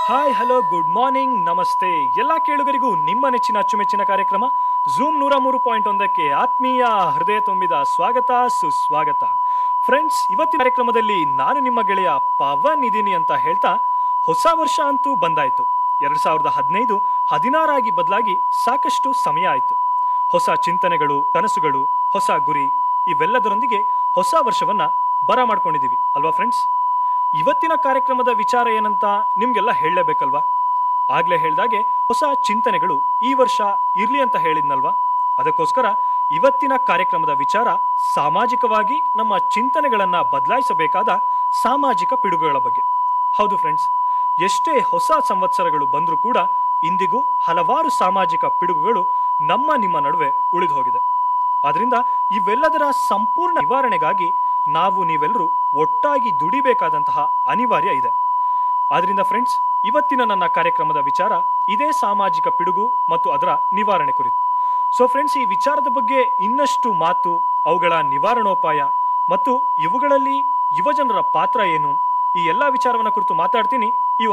hi hello good morning ನಮಸ್ತೆ ಎಲ್ಲ ಕೇಳುಗರಿಗೂ ನಿಮ್ಮ ನೆಚ್ಚಿನ ಅಚ್ಚುಮೆಚ್ಚಿನ ಕಾರ್ಯಕ್ರಮ ಝೂಮ್ ನೂರ ಮೂರು ಪಾಯಿಂಟ್ ಒಂದಕ್ಕೆ ಆತ್ಮೀಯ ಹೃದಯ ತುಂಬಿದ ಸ್ವಾಗತ ಸುಸ್ವಾಗತ ಫ್ರೆಂಡ್ಸ್ ಇವತ್ತಿನ ಕಾರ್ಯಕ್ರಮದಲ್ಲಿ ನಾನು ನಿಮ್ಮ ಗೆಳೆಯ ಪವನ್ ಇದೀನಿ ಅಂತ ಹೇಳ್ತಾ ಹೊಸ ವರ್ಷ ಅಂತೂ ಬಂದಾಯ್ತು ಎರಡ್ ಸಾವಿರದ ಹದಿನೈದು ಹದಿನಾರಾಗಿ ಬದಲಾಗಿ ಸಾಕಷ್ಟು ಸಮಯ ಆಯ್ತು ಹೊಸ ಚಿಂತನೆಗಳು ಕನಸುಗಳು ಹೊಸ ಗುರಿ ಇವೆಲ್ಲದರೊಂದಿಗೆ ಹೊಸ ವರ್ಷವನ್ನ ಬರ ಮಾಡ್ಕೊಂಡಿದೀವಿ ಅಲ್ವಾ ಫ್ರೆಂಡ್ಸ್ ಇವತ್ತಿನ ಕಾರ್ಯಕ್ರಮದ ವಿಚಾರ ಏನಂತ ನಿಮ್ಗೆಲ್ಲ ಹೇಳಲೇಬೇಕಲ್ವಾ ಆಗ್ಲೇ ಹೇಳ್ದಾಗೆ ಹೊಸ ಚಿಂತನೆಗಳು ಈ ವರ್ಷ ಇರ್ಲಿ ಅಂತ ಹೇಳಿದ್ನಲ್ವಾ ಅದಕ್ಕೋಸ್ಕರ ಇವತ್ತಿನ ಕಾರ್ಯಕ್ರಮದ ವಿಚಾರ ಸಾಮಾಜಿಕವಾಗಿ ನಮ್ಮ ಚಿಂತನೆಗಳನ್ನ ಬದಲಾಯಿಸಬೇಕಾದ ಸಾಮಾಜಿಕ ಪಿಡುಗುಗಳ ಬಗ್ಗೆ ಹೌದು ಫ್ರೆಂಡ್ಸ್ ಎಷ್ಟೇ ಹೊಸ ಸಂವತ್ಸರಗಳು ಬಂದರೂ ಕೂಡ ಇಂದಿಗೂ ಹಲವಾರು ಸಾಮಾಜಿಕ ಪಿಡುಗುಗಳು ನಮ್ಮ ನಿಮ್ಮ ನಡುವೆ ಉಳಿದು ಹೋಗಿದೆ ಆದ್ರಿಂದ ಇವೆಲ್ಲದರ ಸಂಪೂರ್ಣ ನಿವಾರಣೆಗಾಗಿ ನಾವು ನೀವೆಲ್ಲರೂ ಒಟ್ಟಾಗಿ ದುಡಿಬೇಕಾದಂತಹ ಅನಿವಾರ್ಯ ಇದೆ ಆದ್ರಿಂದ ಫ್ರೆಂಡ್ಸ್ ಇವತ್ತಿನ ನನ್ನ ಕಾರ್ಯಕ್ರಮದ ವಿಚಾರ ಇದೇ ಸಾಮಾಜಿಕ ಪಿಡುಗು ಮತ್ತು ಅದರ ನಿವಾರಣೆ ಕುರಿತು ಸೊ ಫ್ರೆಂಡ್ಸ್ ಈ ವಿಚಾರದ ಬಗ್ಗೆ ಇನ್ನಷ್ಟು ಮಾತು ಅವುಗಳ ನಿವಾರಣೋಪಾಯ ಮತ್ತು ಇವುಗಳಲ್ಲಿ ಯುವಜನರ ಪಾತ್ರ ಏನು ಈ ಎಲ್ಲ ವಿಚಾರವನ್ನ ಕುರಿತು ಮಾತಾಡ್ತೀನಿ ಈ